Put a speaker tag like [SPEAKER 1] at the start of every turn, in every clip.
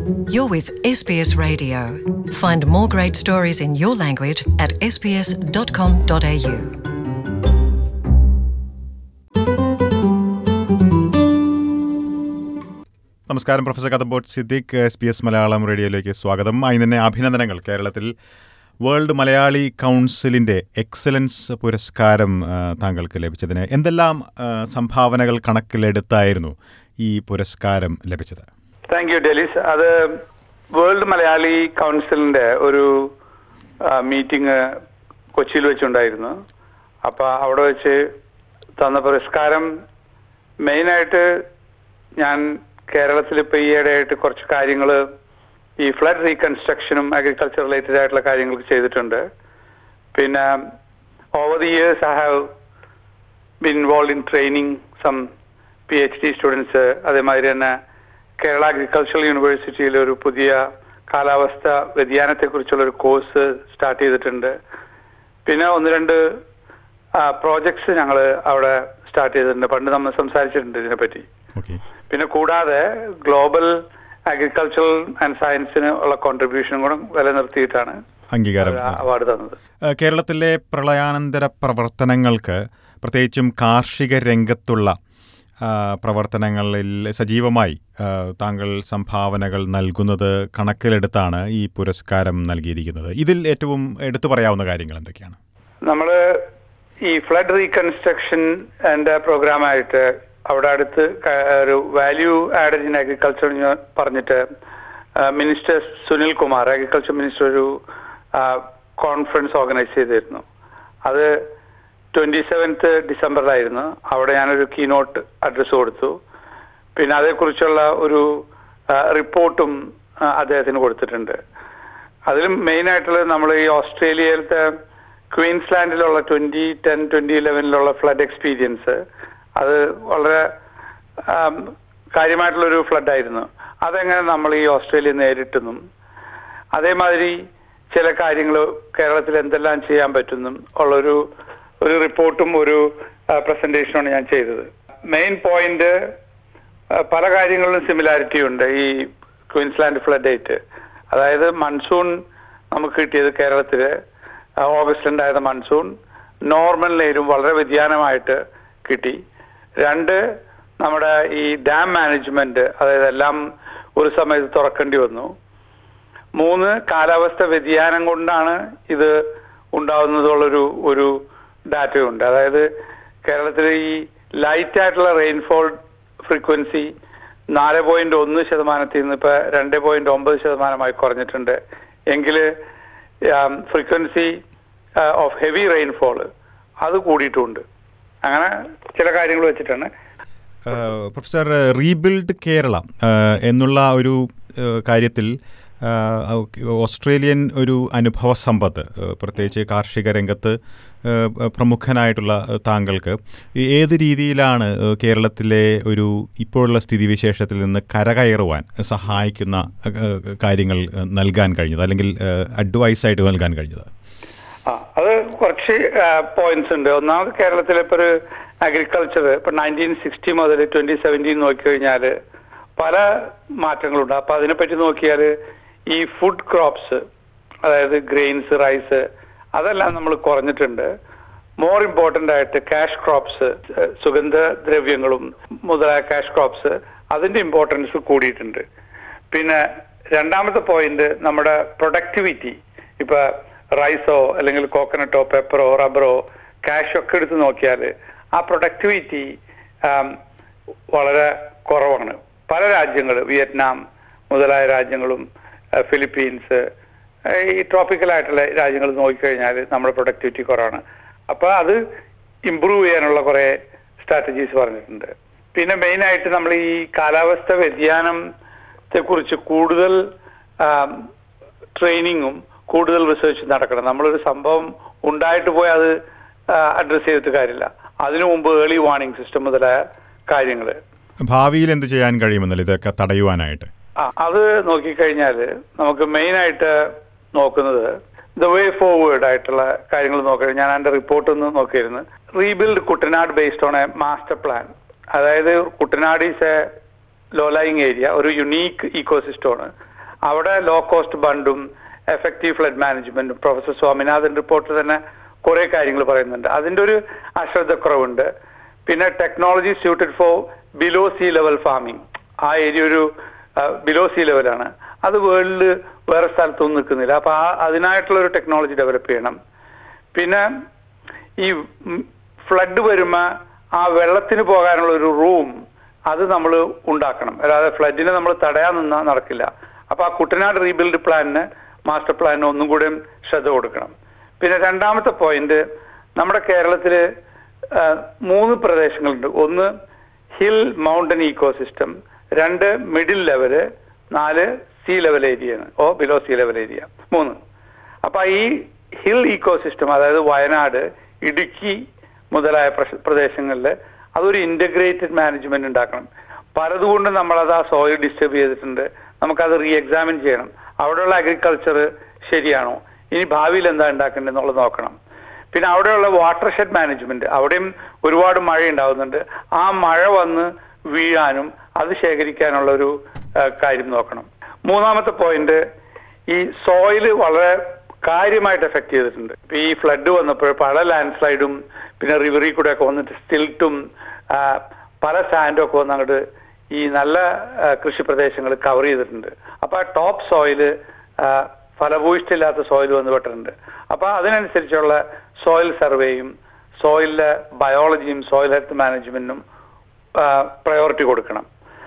[SPEAKER 1] You're with SBS Radio. Find more great stories in your language at sbs.com.au.
[SPEAKER 2] നമസ്കാരം professor Kadambot Siddique S B S Malayalam റേഡിയോയിലേക്ക് സ്വാഗതം ആയി തന്നെ അഭിനന്ദനങ്ങൾ കേരളത്തിൽ വേൾഡ് മലയാളി കൗൺസിലിൻ്റെ എക്സലൻസ് പുരസ്കാരം ആ, താങ്കൾക്ക് ലഭിച്ചതിന് എന്തെല്ലാം ആ, സംഭാവനകൾ കണക്കിലെടുത്തായിരുന്നു ഈ പുരസ്കാരം ലഭിച്ചത്
[SPEAKER 3] താങ്ക് യു ഡെലിസ് അത് വേൾഡ് മലയാളി കൗൺസിലിന്റെ ഒരു മീറ്റിംഗ് കൊച്ചിയിൽ വെച്ചുണ്ടായിരുന്നു അപ്പോൾ അവിടെ വെച്ച് തന്ന പുരസ്കാരം മെയിനായിട്ട് ഞാൻ കേരളത്തിൽ ഇപ്പോൾ ഈയിടെയായിട്ട് കുറച്ച് കാര്യങ്ങൾ ഈ ഫ്ലഡ് റീകൺസ്ട്രക്ഷനും അഗ്രികൾച്ചർ റിലേറ്റഡ് ആയിട്ടുള്ള കാര്യങ്ങൾ ചെയ്തിട്ടുണ്ട് പിന്നെ over the years I have been involve in training some P H D students അതേമാതിരി തന്നെ കേരള അഗ്രികൾച്ചറൽ യൂണിവേഴ്സിറ്റിയിൽ ഒരു പുതിയ കാലാവസ്ഥ വ്യതിയാനത്തെക്കുറിച്ചുള്ള ഒരു കോഴ്സ് സ്റ്റാർട്ട് ചെയ്തിട്ടുണ്ട് പിന്നെ ഒന്ന് രണ്ട് പ്രോജക്ട്സ് ഞങ്ങൾ അവിടെ സ്റ്റാർട്ട് ചെയ്തിട്ടുണ്ട് പണ്ട് നമ്മൾ സംസാരിച്ചിട്ടുണ്ട് ഇതിനെപ്പറ്റി
[SPEAKER 2] ഓക്കെ
[SPEAKER 3] പിന്നെ കൂടാതെ ഗ്ലോബൽ അഗ്രികൾച്ചറൽ ആൻഡ് സയൻസിന് ഉള്ള കോൺട്രിബ്യൂഷനും കൂടെ വില നിർത്തിയിട്ടാണ്
[SPEAKER 2] അംഗീകാരം
[SPEAKER 3] അവാർഡ് തന്നത്
[SPEAKER 2] ആ, കേരളത്തിലെ പ്രളയാനന്തര പ്രവർത്തനങ്ങൾക്ക് പ്രത്യേകിച്ചും കാർഷിക രംഗത്തുള്ള ആ, പ്രവർത്തനങ്ങളിൽ സജീവമായി ആ, താങ്കൾ സംഭാവനകൾ നൽകുന്നത് കണക്കിലെടുത്താണ് ഈ പുരസ്കാരം നൽകിയിരിക്കുന്നത് ഇതിൽ ഏറ്റവും എടുത്തു പറയാവുന്ന കാര്യങ്ങൾ എന്തൊക്കെയാണ്
[SPEAKER 3] നമ്മൾ ഈ ഫ്ലഡ് റീകൺസ്ട്രക്ഷൻ എന്റെ പ്രോഗ്രാമായിട്ട് അവിടെ അടുത്ത് ക- ഒരു വാല്യൂ ആഡഡ് ഇൻ അഗ്രികൾച്ചർ പറഞ്ഞിട്ട് minister Sunil Kumar agriculture minister ഒരു കോൺഫറൻസ് ഓർഗനൈസ് ചെയ്തിരുന്നു അത് ട്വന്റി സെവൻത്ത് ഡിസംബറിലായിരുന്നു അവിടെ ഞാനൊരു കീനോട്ട് അഡ്രസ്സ് കൊടുത്തു പിന്നെ അതേക്കുറിച്ചുള്ള ഒരു റിപ്പോർട്ടും അദ്ദേഹത്തിന് കൊടുത്തിട്ടുണ്ട് അതിലും മെയിൻ ആയിട്ടുള്ളത് നമ്മൾ ഈ ഓസ്ട്രേലിയയിലത്തെ ക്വീൻസ്ലാൻഡിലുള്ള ട്വന്റി ടെൻ ട്വന്റി ഇലവനിലുള്ള ഫ്ലഡ് എക്സ്പീരിയൻസ് അത് വളരെ ആം, കാര്യമായിട്ടുള്ളൊരു ഫ്ലഡ് ആയിരുന്നു അതെങ്ങനെ നമ്മൾ ഈ ഓസ്ട്രേലിയ നേരിട്ടെന്നും അതേമാതിരി ചില കാര്യങ്ങൾ കേരളത്തിൽ എന്തെല്ലാം ചെയ്യാൻ പറ്റുന്നും ഉള്ളൊരു ഒരു റിപ്പോർട്ടും ഒരു പ്രസന്റേഷനുമാണ് ഞാൻ ചെയ്തത് മെയിൻ പോയിന്റ് പല കാര്യങ്ങളിലും സിമിലാരിറ്റി ഉണ്ട് ഈ ക്വീൻസ്ലാൻഡ് ഫ്ലഡ് ആയിട്ട് അതായത് മൺസൂൺ നമുക്ക് കിട്ടിയത് കേരളത്തില് ഓഗസ്റ്റിലുണ്ടായിരുന്ന മൺസൂൺ നോർമലിനേലും വളരെ വ്യതിയാനമായിട്ട് കിട്ടി രണ്ട് നമ്മുടെ ഈ ഡാം മാനേജ്മെന്റ് അതായത് എല്ലാം ഒരു സമയത്ത് തുറക്കേണ്ടി വന്നു മൂന്ന് കാലാവസ്ഥ വ്യതിയാനം കൊണ്ടാണ് ഇത് ഉണ്ടാവുന്നതുള്ളൊരു ഒരു ഡാറ്റയുണ്ട് അതായത് കേരളത്തിലെ ഈ ലൈറ്റ് ആയിട്ടുള്ള റെയിൻഫോൾ ഫ്രീക്വൻസി നാല് പോയിന്റ് ഒന്ന് ശതമാനത്തിൽ നിന്ന് ഇപ്പൊ രണ്ട് പോയിന്റ് ഒമ്പത് ശതമാനമായി കുറഞ്ഞിട്ടുണ്ട് എങ്കിൽ ഫ്രീക്വൻസി ഓഫ് ഹെവി റെയിൻഫോൾ അത് കൂടിയിട്ടുമുണ്ട് അങ്ങനെ ചില കാര്യങ്ങൾ വെച്ചിട്ടാണ്
[SPEAKER 2] ആ, പ്രൊഫസർ റീബിൽഡ് കേരള ആ, എന്നുള്ള ഒരു ആ, കാര്യത്തിൽ ആ, ഓസ്ട്രേലിയൻ ഒരു അനുഭവ സമ്പത്ത് ആ, പ്രത്യേകിച്ച് കാർഷിക രംഗത്ത് ആ, പ്രമുഖനായിട്ടുള്ള താങ്കൾക്ക് ഏത് രീതിയിലാണ് ആ, കേരളത്തിലെ ഒരു ഇപ്പോഴുള്ള സ്ഥിതിവിശേഷത്തിൽ നിന്ന് കരകയറുവാൻ സഹായിക്കുന്ന ആ, കാര്യങ്ങൾ നൽകാൻ കഴിഞ്ഞത് അല്ലെങ്കിൽ അഡ്വൈസായിട്ട് നൽകാൻ കഴിഞ്ഞത്
[SPEAKER 3] ആ അത് കുറച്ച് പോയിന്റ്സ് ഉണ്ട് ഒന്നാമത് കേരളത്തിലെ ഇപ്പൊ ഒരു അഗ്രികൾച്ചർ ഇപ്പൊ നയൻറ്റീൻ സിക്സ്റ്റി മുതൽ ട്വന്റി സെവൻറ്റീൻ നോക്കിക്കഴിഞ്ഞാൽ പല മാറ്റങ്ങളുണ്ട് അപ്പൊ അതിനെപ്പറ്റി നോക്കിയാൽ ഈ ഫുഡ് ക്രോപ്സ് അതായത് ഗ്രെയിൻസ് റൈസ് അതെല്ലാം നമ്മൾ കുറഞ്ഞിട്ടുണ്ട് മോർ ഇമ്പോർട്ടന്റ് ആയിട്ട് ക്യാഷ് ക്രോപ്സ് സുഗന്ധ ദ്രവ്യങ്ങളും മുതലായ ക്യാഷ് ക്രോപ്സ് അതിന്റെ ഇമ്പോർട്ടൻസ് കൂടിയിട്ടുണ്ട് പിന്നെ രണ്ടാമത്തെ പോയിന്റ് നമ്മുടെ പ്രൊഡക്ടിവിറ്റി ഇപ്പൊ റൈസോ അല്ലെങ്കിൽ കോക്കനട്ടോ പെപ്പറോ റബ്ബറോ കാഷോ ഒക്കെ എടുത്ത് നോക്കിയാൽ ആ പ്രൊഡക്ടിവിറ്റി വളരെ കുറവാണ് പല രാജ്യങ്ങൾ വിയറ്റ്നാം മുതലായ രാജ്യങ്ങളും ആ, ഫിലിപ്പീൻസ് ആ, ഈ ട്രോപ്പിക്കൽ ആയിട്ടുള്ള രാജ്യങ്ങൾ നോക്കിക്കഴിഞ്ഞാൽ നമ്മുടെ പ്രൊഡക്ടിവിറ്റി കുറവാണ് അപ്പൊ അത് ഇമ്പ്രൂവ് ചെയ്യാനുള്ള കുറെ സ്ട്രാറ്റജീസ് പറഞ്ഞിട്ടുണ്ട് പിന്നെ മെയിൻ ആയിട്ട് നമ്മൾ ഈ കാലാവസ്ഥ വ്യതിയാനത്തെ കുറിച്ച് കൂടുതൽ ട്രെയിനിങ്ങും കൂടുതൽ റിസർച്ച് നടക്കണം നമ്മളൊരു സംഭവം ഉണ്ടായിട്ട് പോയി അത് അഡ്രസ് ചെയ്തിട്ട് കാര്യമില്ല അതിനു മുമ്പ് ഏർലി വാർണിംഗ് സിസ്റ്റം മുതലായ കാര്യങ്ങൾ
[SPEAKER 2] ഭാവിയിൽ എന്ത് ചെയ്യാൻ കഴിയുമെന്നല്ല ഇതൊക്കെ തടയുവാനായിട്ട്
[SPEAKER 3] ആ അത് നോക്കിക്കഴിഞ്ഞാൽ നമുക്ക് മെയിൻ ആയിട്ട് നോക്കുന്നത് ദ വേ ഫോർവേഡ് ആയിട്ടുള്ള കാര്യങ്ങൾ നോക്കുക ഞാൻ എൻ്റെ റിപ്പോർട്ട് ഒന്ന് നോക്കിയിരുന്നു rebuild Kuttanad based on a master plan അതായത് Kuttanad is a low lying area ഒരു യുണീക്ക് ഇക്കോസിസ്റ്റമാണ് അവിടെ ലോ കോസ്റ്റ് ബണ്ടും എഫക്റ്റീവ് ഫ്ലഡ് മാനേജ്മെന്റും പ്രൊഫസർ സ്വാമിനാഥൻ റിപ്പോർട്ടിൽ തന്നെ കുറെ കാര്യങ്ങൾ പറയുന്നുണ്ട് അതിന്റെ ഒരു അശ്രദ്ധക്കുറവുണ്ട് പിന്നെ technology suited for below sea level farming ആ ഏരിയ ഒരു ബിലോ സീ ലെവലാണ് അത് വേൾഡിൽ വേറെ സ്ഥലത്തൊന്നും നിൽക്കുന്നില്ല അപ്പൊ ആ അതിനായിട്ടുള്ള ഒരു ടെക്നോളജി ഡെവലപ്പ് ചെയ്യണം പിന്നെ ഈ ഫ്ലഡ് വരുമ്പോ ആ വെള്ളത്തിന് പോകാനുള്ള ഒരു റൂം അത് നമ്മൾ ഉണ്ടാക്കണം അല്ലാതെ ഫ്ലഡിനെ നമ്മൾ തടയാൻ നിന്നാൽ നടക്കില്ല അപ്പൊ ആ കുട്ടനാട് റീബിൽഡ് പ്ലാനിന് മാസ്റ്റർ പ്ലാനിന് ഒന്നും കൂടെ ശ്രദ്ധ കൊടുക്കണം പിന്നെ രണ്ടാമത്തെ പോയിന്റ് നമ്മുടെ കേരളത്തില് ആ, മൂന്ന് പ്രദേശങ്ങളുണ്ട് ഒന്ന് ഹിൽ മൗണ്ടൻ ഈക്കോസിസ്റ്റം രണ്ട് മിഡിൽ ലെവല് നാല് സീ ലെവൽ ഏരിയയാണ് or below sea level area മൂന്ന് അപ്പൊ ഈ ഹിൽ ഈക്കോസിസ്റ്റം അതായത് വയനാട് ഇടുക്കി മുതലായ പ്രശ- പ്രദേശങ്ങളിൽ അതൊരു ഇന്റഗ്രേറ്റഡ് മാനേജ്മെന്റ് ഉണ്ടാക്കണം പലതുകൊണ്ടും നമ്മളത് ആ സോയിൽ ഡിസ്റ്റർബ് ചെയ്തിട്ടുണ്ട് നമുക്കത് റീ എക്സാമിൻ ചെയ്യണം അവിടെയുള്ള അഗ്രികൾച്ചർ ശരിയാണോ ഇനി ഭാവിയിൽ എന്താ ഉണ്ടാക്കേണ്ടത് എന്നുള്ളത് നോക്കണം പിന്നെ അവിടെയുള്ള വാട്ടർ ഷെഡ് മാനേജ്മെന്റ് അവിടെയും ഒരുപാട് മഴ ഉണ്ടാവുന്നുണ്ട് ആ മഴ വന്ന് വീഴാനും അത് ശേഖരിക്കാനുള്ള ഒരു ആ, കാര്യം നോക്കണം മൂന്നാമത്തെ പോയിന്റ് ഈ സോയില് വളരെ കാര്യമായിട്ട് എഫക്ട് ചെയ്തിട്ടുണ്ട് ഇപ്പൊ ഈ ഫ്ലഡ് വന്നപ്പോൾ പല ലാൻഡ് സ്ലൈഡും പിന്നെ റിവറിൽ കൂടെ ഒക്കെ വന്നിട്ട് സ്റ്റിൽട്ടും പല സാൻഡും ഒക്കെ വന്ന് അങ്ങോട്ട് ഈ നല്ല ആ, കൃഷി പ്രദേശങ്ങൾ കവർ ചെയ്തിട്ടുണ്ട് അപ്പൊ ആ ടോപ്പ് സോയില് ഫലഭൂയിഷ്ഠില്ലാത്ത സോയിൽ വന്ന് പെട്ടിട്ടുണ്ട് അപ്പൊ അതിനനുസരിച്ചുള്ള സോയിൽ സർവേയും സോയിലിലെ ബയോളജിയും സോയിൽ ഹെൽത്ത് മാനേജ്മെന്റിനും പ്രയോറിറ്റി കൊടുക്കണം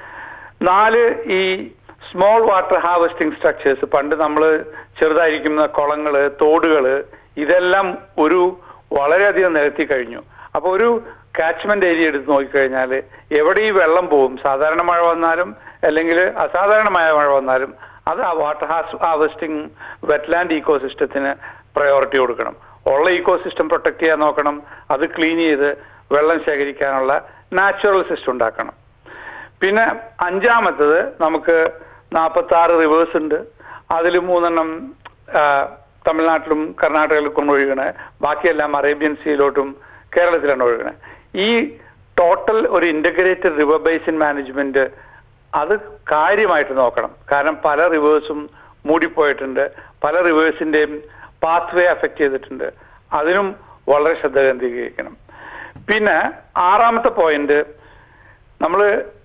[SPEAKER 3] നാല് ഈ സ്മോൾ വാട്ടർ ഹാർവെസ്റ്റിംഗ് സ്ട്രക്ചേഴ്സ് പണ്ട് നമ്മൾ ചെറുതായിരിക്കുന്ന കുളങ്ങള് തോടുകള് ഇതെല്ലാം ഒരു വളരെയധികം നിരത്തി കഴിഞ്ഞു അപ്പൊ ഒരു കാച്ച്മെന്റ് ഏരിയ എടുത്ത് നോക്കിക്കഴിഞ്ഞാൽ എവിടെ ഈ വെള്ളം പോവും സാധാരണ മഴ വന്നാലും അല്ലെങ്കിൽ അസാധാരണമായ മഴ വന്നാലും അത് ആ വാട്ടർ ഹാർവെസ്റ്റിംഗ് വെറ്റ്ലാൻഡ് ഈക്കോസിസ്റ്റത്തിന് പ്രയോറിറ്റി കൊടുക്കണം ഉള്ള ഈക്കോസിസ്റ്റം പ്രൊട്ടക്ട് ചെയ്യാൻ നോക്കണം അത് ക്ലീൻ ചെയ്ത് വെള്ളം ശേഖരിക്കാനുള്ള നാച്ചുറൽ സിസ്റ്റം ഉണ്ടാക്കണം പിന്നെ അഞ്ചാമത്തത് നമുക്ക് നാൽപ്പത്തി ആറ് റിവേഴ്സ് ഉണ്ട് അതിൽ മൂന്നെണ്ണം ആ, തമിഴ്നാട്ടിലും കർണാടകയിലും ഒഴുകണേ ബാക്കിയെല്ലാം അറേബ്യൻ സീയിലോട്ടും കേരളത്തിലാണ് ഒഴുകണേ ഈ ടോട്ടൽ ഒരു ഇന്റഗ്രേറ്റഡ് റിവർ ബേസിൻ മാനേജ്മെന്റ് അത് കാര്യമായിട്ട് നോക്കണം കാരണം പല റിവേഴ്സും മൂടിപ്പോയിട്ടുണ്ട് പല റിവേഴ്സിന്റെയും പാത്ത് വേ അഫക്റ്റ് ചെയ്തിട്ടുണ്ട് അതിനും വളരെ ശ്രദ്ധ കേന്ദ്രീകരിക്കണം പിന്നെ ആറാമത്തെ പോയിന്റ് നമ്മൾ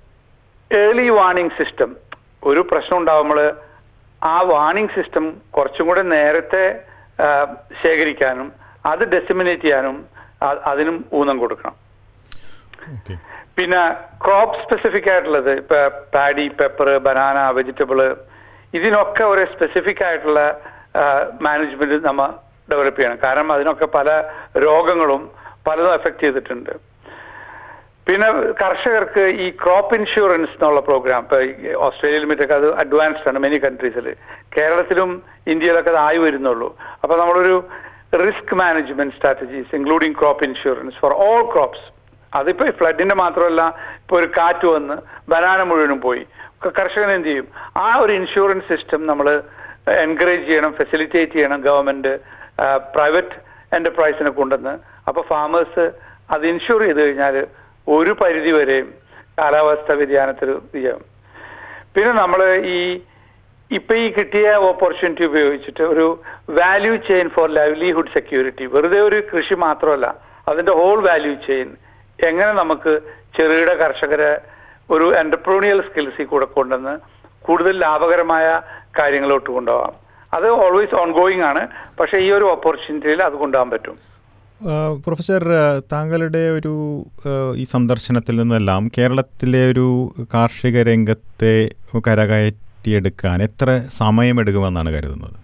[SPEAKER 3] ഏർലി വാർണിംഗ് സിസ്റ്റം ഒരു പ്രശ്നം ഉണ്ടാവുമ്പോൾ ആ വാർണിംഗ് സിസ്റ്റം കുറച്ചും കൂടെ നേരത്തെ ആ, ശേഖരിക്കാനും അത് ഡെസിമിനേറ്റ് ചെയ്യാനും അ- അതിനും ഊന്നൽ കൊടുക്കണം
[SPEAKER 2] ഓക്കെ
[SPEAKER 3] പിന്നെ ക്രോപ്പ് സ്പെസിഫിക് ആയിട്ടുള്ളത് ഇപ്പൊ പാഡി പെപ്പർ ബനാന വെജിറ്റബിള് ഇതിനൊക്കെ ഒരു സ്പെസിഫിക് ആയിട്ടുള്ള മാനേജ്മെന്റ് നമ്മ ഡെവലപ്പ് ചെയ്യണം കാരണം അതിനൊക്കെ പല രോഗങ്ങളും പലതും എഫക്ട് ചെയ്തിട്ടുണ്ട് പിന്നെ കർഷകർക്ക് ഈ ക്രോപ്പ് ഇൻഷുറൻസ് എന്നുള്ള പ്രോഗ്രാം ഇപ്പൊ ഈ ഓസ്ട്രേലിയയിലും മറ്റൊക്കെ അത് അഡ്വാൻസ്ഡ് ആണ് മെനി കൺട്രീസിൽ കേരളത്തിലും ഇന്ത്യയിലൊക്കെ അത് ആയി വരുന്നുള്ളൂ അപ്പൊ നമ്മളൊരു risk management strategies including crop insurance for all crops അതിപ്പോ ഫ്ലഡിന്റെ മാത്രമല്ല ഇപ്പൊ ഒരു കാറ്റ് വന്ന് ബനാന മുഴുവനും പോയി ക- കർഷകൻ എന്ത് ചെയ്യും ആ ഒരു ഇൻഷുറൻസ് സിസ്റ്റം നമ്മൾ എൻകറേജ് ചെയ്യണം ഫെസിലിറ്റേറ്റ് ചെയ്യണം ഗവൺമെന്റ് പ്രൈവറ്റ് എന്റർപ്രൈസിനെ കൊണ്ടുവന്ന് അപ്പൊ ഫാമേഴ്സ് അത് ഇൻഷുർ ചെയ്ത് കഴിഞ്ഞാൽ ഒരു പരിധി വരെയും കാലാവസ്ഥ വ്യതിയാനത്തിൽ ചെയ്യാം പിന്നെ നമ്മൾ ഈ ഇപ്പൊ ഈ കിട്ടിയ ഓപ്പർച്യൂണിറ്റി ഉപയോഗിച്ചിട്ട് ഒരു value chain for livelihood security വെറുതെ ഒരു കൃഷി മാത്രമല്ല അതിന്റെ ഹോൾ വാല്യൂ ചെയിൻ എങ്ങനെ നമുക്ക് ചെറുകിട കർഷകരെ ഒരു എന്റർപ്രോണിയൽ സ്കിൽസിൽ കൂടെ കൊണ്ടുവന്ന് കൂടുതൽ ലാഭകരമായ കാര്യങ്ങളോട്ട് കൊണ്ടുപോകാം അത് ഓൾവേസ് ഓൺഗോയിങ് ആണ് പക്ഷേ ഈ ഒരു ഓപ്പർച്യൂണിറ്റിയിൽ അത് കൊണ്ടുപോകാൻ പറ്റും
[SPEAKER 2] ആ, പ്രൊഫസർ ആ, താങ്കളുടെ ഒരു ആ, ഈ സന്ദർശനത്തിൽ നിന്നെല്ലാം കേരളത്തിലെ ഒരു കാർഷിക രംഗത്തെ കരകയറ്റിയെടുക്കാൻ എത്ര സമയമെടുക്കുമെന്നാണ് കരുതുന്നത്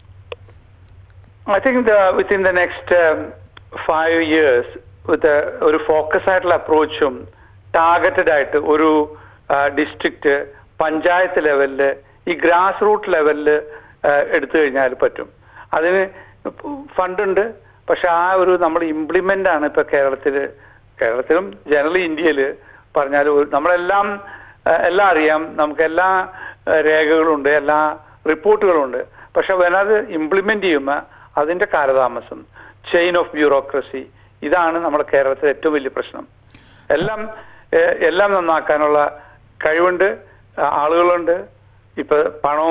[SPEAKER 3] I think the, within the next um, five years, with a, ഒരു ഫോക്കസ് ആയിട്ടുള്ള അപ്രോച്ചും ടാർഗറ്റഡ് ആയിട്ട് ഒരു ഡിസ്ട്രിക്റ്റ് പഞ്ചായത്ത് ലെവലില് ഈ ഗ്രാസ് റൂട്ട് ലെവലില് എടുത്തു കഴിഞ്ഞാൽ പറ്റും അതിന് ഫണ്ട് ഉണ്ട് പക്ഷെ ആ ഒരു നമ്മൾ ഇംപ്ലിമെന്റ് ആണ് ഇപ്പൊ കേരളത്തില് കേരളത്തിലും ജനറലി ഇന്ത്യയില് പറഞ്ഞാൽ ഒരു- നമ്മളെല്ലാം ആ, എല്ലാം അറിയാം നമുക്ക് എല്ലാ ആ, രേഖകളുണ്ട് എല്ലാ റിപ്പോർട്ടുകളുണ്ട് പക്ഷെ വേണത് ഇംപ്ലിമെന്റ് ചെയ്യുമ്പോൾ അതിന്റെ കാലതാമസം ചെയിൻ ഓഫ് ബ്യൂറോക്രസി ഇതാണ് നമ്മുടെ കേരളത്തിലെ ഏറ്റവും വലിയ പ്രശ്നം എല്ലാം ഏഹ്, എല്ലാം നന്നാക്കാനുള്ള കഴിവുണ്ട് ആ, ആളുകളുണ്ട് ഇപ്പൊ പണവും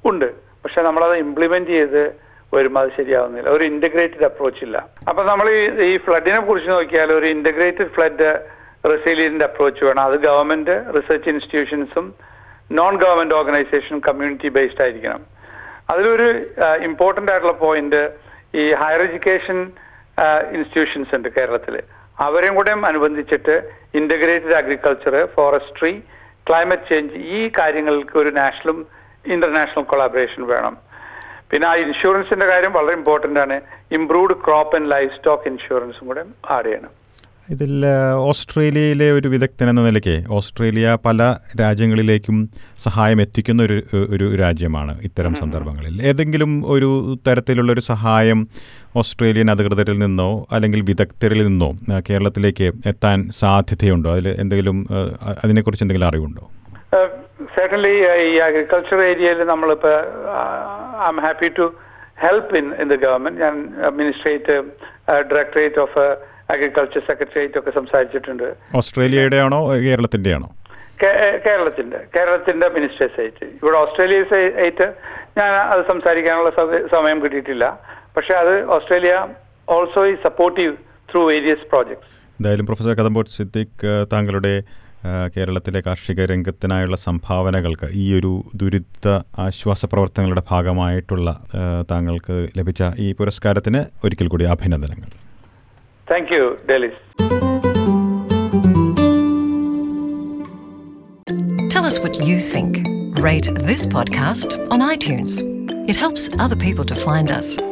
[SPEAKER 3] ഉണ്ട് പക്ഷെ നമ്മളത് ഇംപ്ലിമെന്റ് ചെയ്ത് വരുമ്പോൾ അത് ശരിയാവുന്നില്ല ഒരു ഇന്റഗ്രേറ്റഡ് അപ്രോച്ച് ഇല്ല അപ്പൊ നമ്മൾ ഈ ഈ ഫ്ലഡിനെ കുറിച്ച് നോക്കിയാൽ ഒരു ഇന്റഗ്രേറ്റഡ് ഫ്ലഡ് റെസിലിയന്റ് അപ്രോച്ച് വേണം അത് ഗവൺമെന്റ് റിസർച്ച് ഇൻസ്റ്റിറ്റ്യൂഷൻസും non government organisation community based ആയിരിക്കണം അതിലൊരു ഇമ്പോർട്ടന്റ് ആയിട്ടുള്ള പോയിന്റ് ഈ ഹയർ എഡ്യൂക്കേഷൻ ഇൻസ്റ്റിറ്റ്യൂഷൻസ് ഉണ്ട് കേരളത്തിൽ അവരെയും കൂടെ അനുബന്ധിച്ചിട്ട് integrated agriculture forestry climate change ഈ കാര്യങ്ങൾക്ക് ഒരു നാഷണലും ഇന്റർനാഷണൽ കൊളാബറേഷൻ വേണം പിന്നെ ആ ഇൻഷുറൻസിന്റെ കാര്യം വളരെ ഇമ്പോർട്ടന്റ് ആണ് improved crop and life stock ഇൻഷുറൻസും കൂടെ ആഡ് ചെയ്യണം
[SPEAKER 2] ഇതിൽ ഓസ്ട്രേലിയയിലെ ഒരു വിദഗ്ധൻ എന്ന നിലയ്ക്ക് ഓസ്ട്രേലിയ പല രാജ്യങ്ങളിലേക്കും സഹായം എത്തിക്കുന്ന ഒരു ഒരു രാജ്യമാണ് ഇത്തരം സന്ദർഭങ്ങളിൽ ഏതെങ്കിലും ഒരു തരത്തിലുള്ള ഒരു സഹായം ഓസ്ട്രേലിയൻ അധികൃതരിൽ നിന്നോ അല്ലെങ്കിൽ വിദഗ്ധരിൽ നിന്നോ ആ, കേരളത്തിലേക്ക് എത്താൻ സാധ്യതയുണ്ടോ അതിൽ എന്തെങ്കിലും ആ, അതിനെക്കുറിച്ച് എന്തെങ്കിലും അറിവുണ്ടോ
[SPEAKER 3] സെക്കൻഡ്ലി ഈ അഗ്രികൾച്ചർ ഏരിയയിൽ നമ്മളിപ്പോൾ I am happy to help in in the government ഞാൻ ministry directorate of agriculture secretariat ഒക്കെ സംസാരിച്ചിട്ടുണ്ട്
[SPEAKER 2] ഓസ്ട്രേലിയയുടെ ആണോ കേരളത്തിൻ്റെ ആണോ
[SPEAKER 3] കേ- കേരളത്തിന്റെ കേരളത്തിന്റെ മിനിസ്റ്റേഴ്സ് ആയിട്ട് ഇവിടെ ഓസ്ട്രേലിയസ് ആയിട്ട് ഞാൻ അത് സംസാരിക്കാനുള്ള സമ- സമയം കിട്ടിയിട്ടില്ല പക്ഷെ അത് ഓസ്ട്രേലിയ ഓൾസോ ഈ സപ്പോർട്ടീവ് ത്രൂ വേരിയസ് പ്രോജക്ട്സ്
[SPEAKER 2] എന്തായാലും പ്രൊഫസർ കദംബോട്ട് സിദ്ദിഖ് ആ, താങ്കളുടെ ആ, കേരളത്തിലെ കാർഷിക രംഗത്തിനായുള്ള സംഭാവനകൾക്ക് ഈ ഒരു ദുരിത ആശ്വാസ പ്രവർത്തനങ്ങളുടെ ഭാഗമായിട്ടുള്ള ആ, താങ്കൾക്ക് ലഭിച്ച ഈ പുരസ്കാരത്തിന് ഒരിക്കൽ കൂടി അഭിനന്ദനങ്ങൾ
[SPEAKER 3] thank you Delys
[SPEAKER 1] Tell us what you think. Rate this podcast on iTunes. It helps other people to find us.